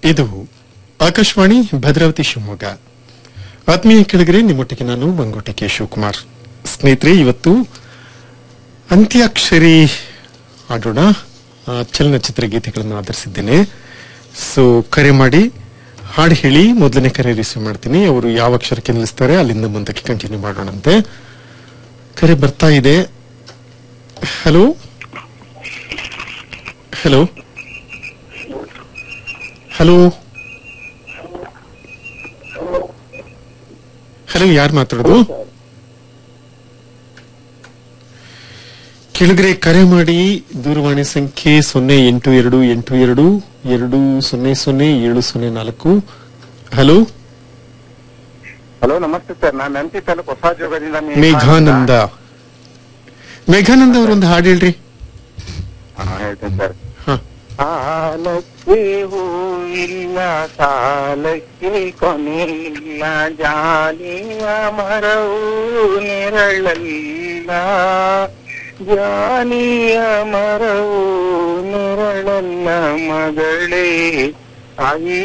ಇದು ಆಕಾಶವಾಣಿ ಭದ್ರಾವತಿ ಶಿವಮೊಗ್ಗ ಆತ್ಮೀಯ ಕೆಳಗರೆ ನಿಮ್ಮೊಟ್ಟಿಗೆ ನಾನು ಮಂಗೋಟೆ ಕೆ ಶಿವಕುಮಾರ್ ಸ್ನೇಹಿತರೆ ಇವತ್ತು ಅಂತ್ಯಾಕ್ಷರಿ ಆಡೋಣ ಆ, ಚಲನಚಿತ್ರ ಗೀತೆಗಳನ್ನು ಆಧರಿಸಿದ್ದೇನೆ ಸೊ ಕರೆ ಮಾಡಿ ಹಾಡು ಹೇಳಿ ಮೊದಲನೇ ಕರೆ ರಿಸೀವ್ ಮಾಡ್ತೀನಿ ಅವರು ಯಾವ ಅಕ್ಷರಕ್ಕೆ ನಿಲ್ಲಿಸ್ತಾರೆ ಅಲ್ಲಿಂದ ಮುಂದಕ್ಕೆ ಕಂಟಿನ್ಯೂ ಮಾಡೋಣಂತೆ ಕರೆ ಬರ್ತಾ ಇದೆ ಹಲೋ ಹಲೋ ಹಲೋ ಹಲೋ ಯಾರು ಮಾತಾಡೋದು ಕೆಳಗರೆ ಕರೆ ಮಾಡಿ ದೂರವಾಣಿ ಸಂಖ್ಯೆ ಸೊನ್ನೆ ಎಂಟು ಎರಡು ಎಂಟು ಎರಡು ಎರಡು ಸೊನ್ನೆ ಸೊನ್ನೆ ಏಳು ಸೊನ್ನೆ ನಾಲ್ಕು ಹಲೋ ಹಲೋ ನಮಸ್ತೆ ಸರ್ ನಾನು ನಂತಿ ತಾಲೂಕು ಹೊಸ ಜೋಗದಿಂದ ನೀವು ಮೇಘಾನಂದ ಮೇಘಾನಂದ ಅವರೊಂದು ಹಾಡು ಹೇಳ್ರಿ ಹಾ, ಹೇಳ್ತೇನೆ ಸರ್ ಹ ಸಾಲಕ್ಕೆ ಹೂವಿಲ್ಲ ಸಾಲಕ್ಕೆ ಕೊನೆಯಿಲ್ಲ ಜಾಲಿಯ ಮರವು ನೆರಳಲ್ಲ ಜಾಲಿಯ ಮರವು ನೆರಳಲ್ಲ ಮಗಳೇ ತಾಯಿ